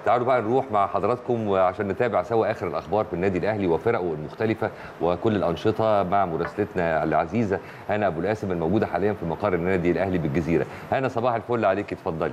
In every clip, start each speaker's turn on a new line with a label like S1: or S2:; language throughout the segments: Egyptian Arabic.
S1: تعالوا بقى نروح مع حضراتكم عشان نتابع سوا اخر الاخبار في النادي الاهلي وفرقه المختلفه وكل الانشطه مع مراسلتنا العزيزه هنا ابو القاسم الموجوده حاليا في مقر النادي الاهلي بالجزيره هنا صباح الفل عليك اتفضلي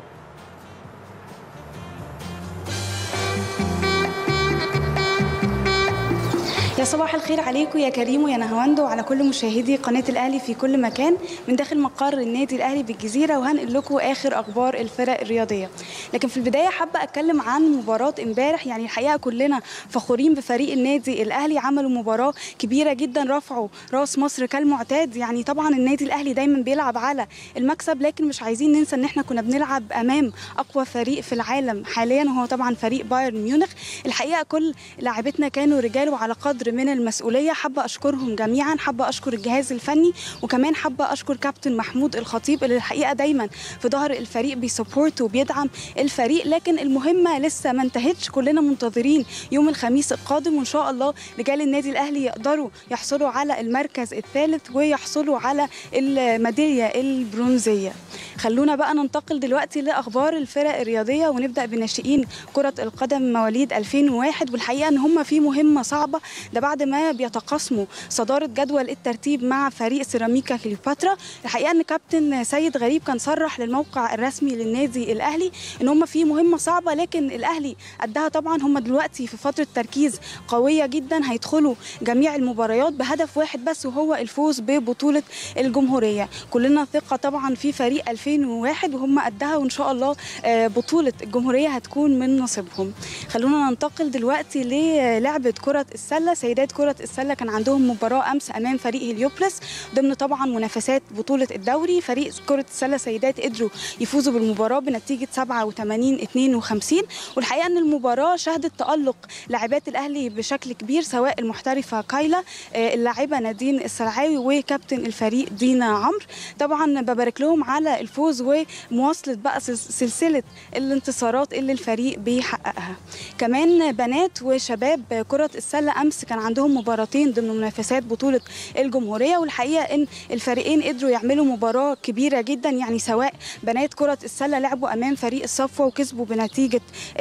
S2: يا صباح الخير عليكم يا كريم ويا نهواند وعلى كل مشاهدي قناة الأهلي في كل مكان من داخل مقر النادي الأهلي بالجزيرة وهنقل لكم آخر أخبار الفرق الرياضية لكن في البداية حابة أتكلم عن مباراة امبارح يعني الحقيقة كلنا فخورين بفريق النادي الأهلي عملوا مباراة كبيرة جدا رفعوا راس مصر كالمعتاد يعني طبعا النادي الأهلي دايما بيلعب على المكسب لكن مش عايزين ننسى إن احنا كنا بنلعب أمام أقوى فريق في العالم حاليا وهو طبعا فريق بايرن ميونخ الحقيقة كل لاعبتنا كانوا رجال وعلى قدر من المسؤوليه حابه اشكرهم جميعا حابه اشكر الجهاز الفني وكمان حابه اشكر كابتن محمود الخطيب اللي الحقيقه دايما في ظهر الفريق بيسبورت وبيدعم الفريق لكن المهمه لسه ما انتهتش كلنا منتظرين يوم الخميس القادم وان شاء الله رجال النادي الاهلي يقدروا يحصلوا على المركز الثالث ويحصلوا على الميداليه البرونزيه خلونا بقى ننتقل دلوقتي لاخبار الفرق الرياضيه ونبدا بناشئين كره القدم مواليد 2001 والحقيقه ان هم في مهمه صعبه ده بعد ما بيتقاسموا صداره جدول الترتيب مع فريق سيراميكا كليوباترا الحقيقه ان كابتن سيد غريب كان صرح للموقع الرسمي للنادي الاهلي ان هم في مهمه صعبه لكن الاهلي قدها طبعا هم دلوقتي في فتره تركيز قويه جدا هيدخلوا جميع المباريات بهدف واحد بس وهو الفوز ببطوله الجمهوريه كلنا ثقه طبعا في فريق 2001 وهم قدها وان شاء الله بطوله الجمهوريه هتكون من نصيبهم خلونا ننتقل دلوقتي للعبه كره السله سيدات كرة السلة كان عندهم مباراة أمس أمام فريق هليوبلس ضمن طبعا منافسات بطولة الدوري فريق كرة السلة سيدات قدروا يفوزوا بالمباراة بنتيجة 87 52 والحقيقة أن المباراة شهدت تألق لاعبات الأهلي بشكل كبير سواء المحترفة كايلا اللاعبة نادين السلعاوي وكابتن الفريق دينا عمرو طبعا ببارك لهم على الفوز ومواصلة بقى سلسلة الانتصارات اللي الفريق بيحققها كمان بنات وشباب كرة السلة أمس كان عندهم مباراتين ضمن منافسات بطولة الجمهورية والحقيقة إن الفريقين قدروا يعملوا مباراة كبيرة جدا يعني سواء بنات كرة السلة لعبوا أمام فريق الصفوة وكسبوا بنتيجة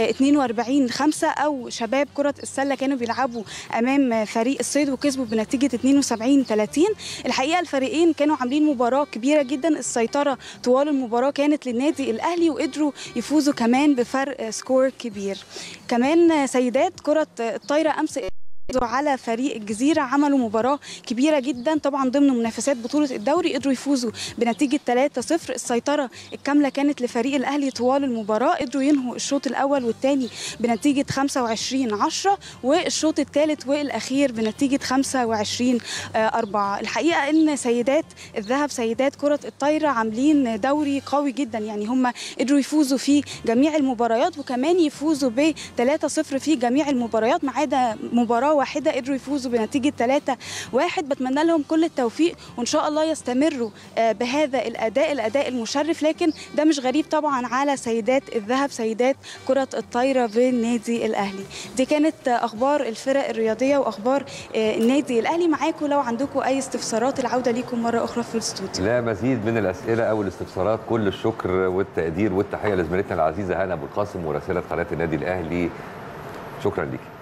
S2: 42 5 أو شباب كرة السلة كانوا بيلعبوا أمام فريق الصيد وكسبوا بنتيجة 72 30 الحقيقة الفريقين كانوا عاملين مباراة كبيرة جدا السيطرة طوال المباراة كانت للنادي الأهلي وقدروا يفوزوا كمان بفرق سكور كبير كمان سيدات كرة الطايرة أمس على فريق الجزيرة عملوا مباراة كبيرة جدا طبعا ضمن منافسات بطولة الدوري قدروا يفوزوا بنتيجة 3-0 السيطرة الكاملة كانت لفريق الأهلي طوال المباراة قدروا ينهوا الشوط الأول والثاني بنتيجة 25-10 والشوط الثالث والأخير بنتيجة 25-4 الحقيقة إن سيدات الذهب سيدات كرة الطايرة عاملين دوري قوي جدا يعني هم قدروا يفوزوا في جميع المباريات وكمان يفوزوا ب 3-0 في جميع المباريات ما عدا مباراة واحده قدروا يفوزوا بنتيجه 3 1 بتمنى لهم كل التوفيق وان شاء الله يستمروا بهذا الاداء الاداء المشرف لكن ده مش غريب طبعا على سيدات الذهب سيدات كره الطايره بالنادي الاهلي دي كانت اخبار الفرق الرياضيه واخبار النادي الاهلي معاكم لو عندكم اي استفسارات العوده ليكم مره اخرى في الاستوديو
S1: لا مزيد من الاسئله او الاستفسارات كل الشكر والتقدير والتحيه لزميلتنا العزيزه هنا ابو القاسم مراسله قناه النادي الاهلي شكرا ليك